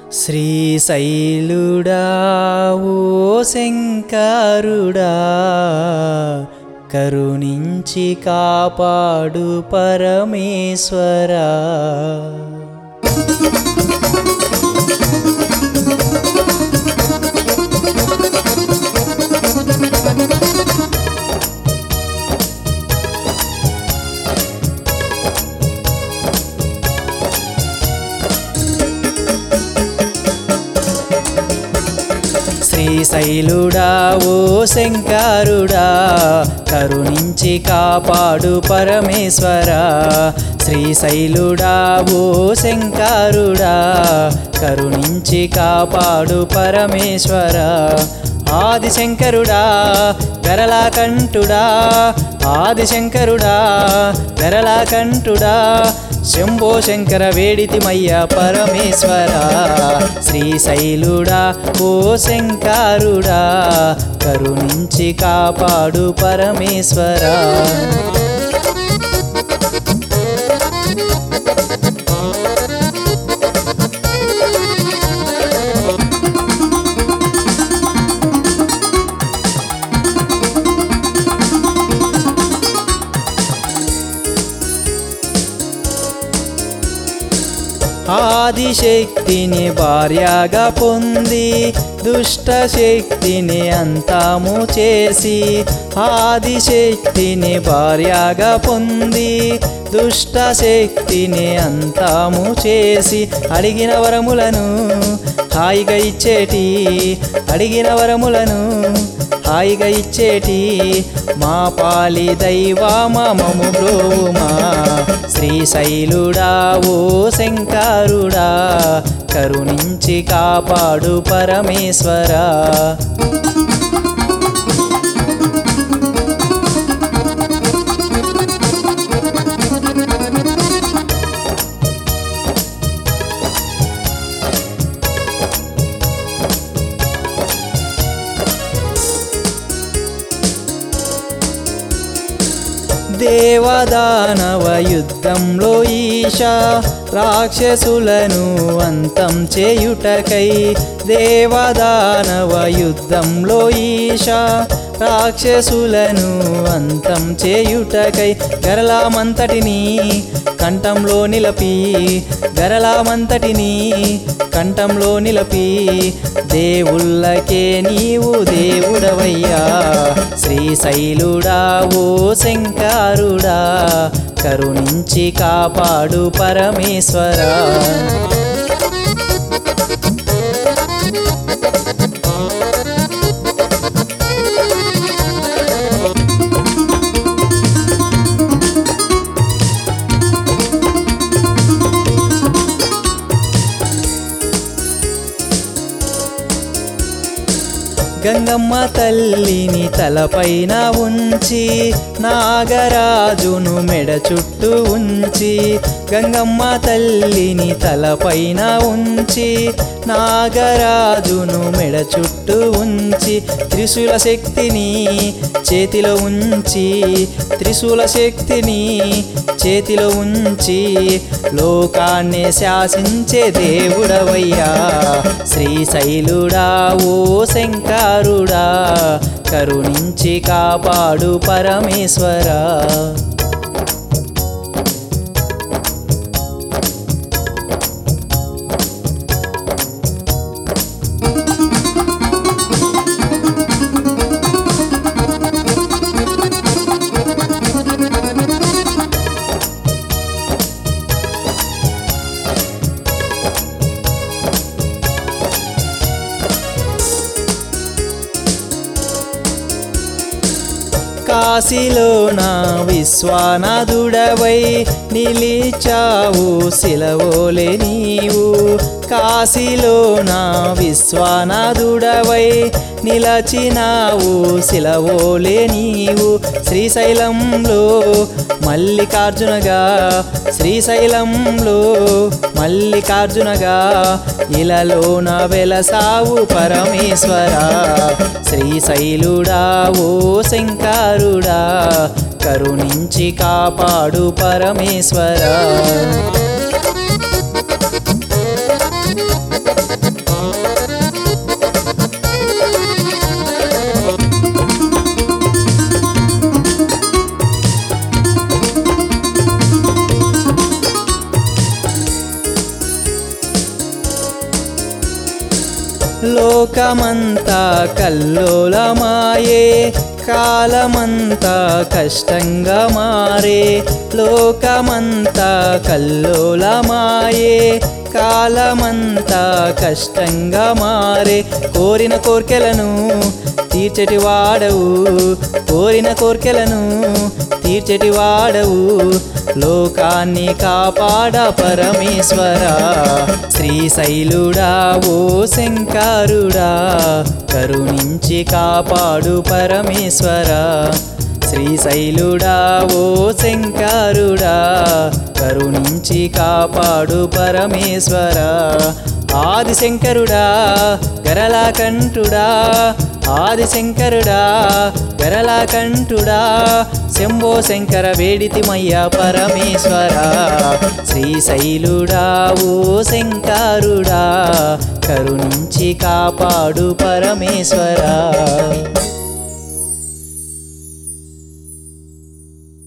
శ్రీశైలుడా ఓ శంకరుడా కరుణించి కాపాడు పరమేశ్వరా శ్రీశైలుడా ఓ శంకరుడా కరుణించి కాపాడు పరమేశ్వరా శ్రీశైలుడా ఓ శంకరుడా కరుణించి కాపాడు పరమేశ్వరా ఆదిశంకరుడా గరళకంఠుడా ఆదిశంకరుడా గరళకంఠుడా శంభో శంకర వేడితిమయ్య పరమేశ్వర శ్రీశైలుడా ఓ శంకరుడా కరుణించి కాపాడు పరమేశ్వరా ఆదిశక్తిని భార్యగా పొంది దుష్ట శక్తిని అంతము చేసి ఆదిశక్తిని భార్యగా పొంది దుష్ట శక్తిని అంతము చేసి అడిగిన వరములను హాయిగా ఇచ్చేటి అడిగిన వరములను హాయిగా ఇచ్చేటి మా పాలి దైవమము బ్రోమా శ్రీశైలుడా ఓ శంకరుడా కరుణించి కాపాడు పరమేశ్వరా దేవదానవ యుద్ధంలో ఈశా రాక్షసులను అంతం చేయుటకై దేవదానవ యుద్ధంలో ఈశా రాక్షసులను అంతం చేయుటకై గరళమంతటిని కంఠంలో నిలపి గరళమంతటిని కంఠంలో నిలపి దేవుళ్ళకే నీవు దేవుడవయ్యా శ్రీశైలుడా ఓ శంకరుడా కరుణించి కాపాడు పరమేశ్వరా గంగమ్మ తల్లిని తలపైన ఉంచి నాగరాజును మెడ చుట్టూ ఉంచి గంగమ్మ తల్లిని తలపైన ఉంచి నాగరాజును మెడ చుట్టూ ఉంచి త్రిశూల శక్తిని చేతిలో ఉంచి త్రిశూల శక్తిని చేతిలో ఉంచి లోకాన్ని శాసించే దేవుడవయ్యా శ్రీశైలుడా ఓ శంకరుడా కరుణించి కాపాడు పరమేశ్వరా కాశీలో నా విశ్వానాథుడవై నిలిచావు శిలవోలే నీవు కాశీలో నా విశ్వానాథుడవై నిలచినావు శిలవోలే నీవు శ్రీశైలంలో మల్లికార్జునగా శ్రీశైలంలో మల్లికార్జునగా ఇలలోన వెలసావు పరమేశ్వర శ్రీశైలుడా ఓ శంకరుడా కరుణించి కాపాడు పరమేశ్వర లోకమంతా కల్లోలమాయే కాలమంతా కష్టంగా మారే లోకమంతా కల్లోలమాయే కాలమంతా కష్టంగా మారే కోరిన కోర్కెలను తీర్చటి వాడవు కోరిన కోర్కెలను తీర్చటి వాడవు లోకాన్ని కాపాడ పరమేశ్వర శ్రీశైలుడా ఓ శంకరుడా కరుణించి కాపాడు పరమేశ్వర శ్రీశైలుడా ఓ శంకరుడా కరుణించి కాపాడు పరమేశ్వర ఆదిశంకరుడా గరళకంఠుడా ఆదిశంకరుడా గరళకంఠుడా శంభో శంకర వేడితిమయ్య పరమేశ్వర శ్రీశైలుడా ఓ శంకరుడా కరుణించి కాపాడు పరమేశ్వర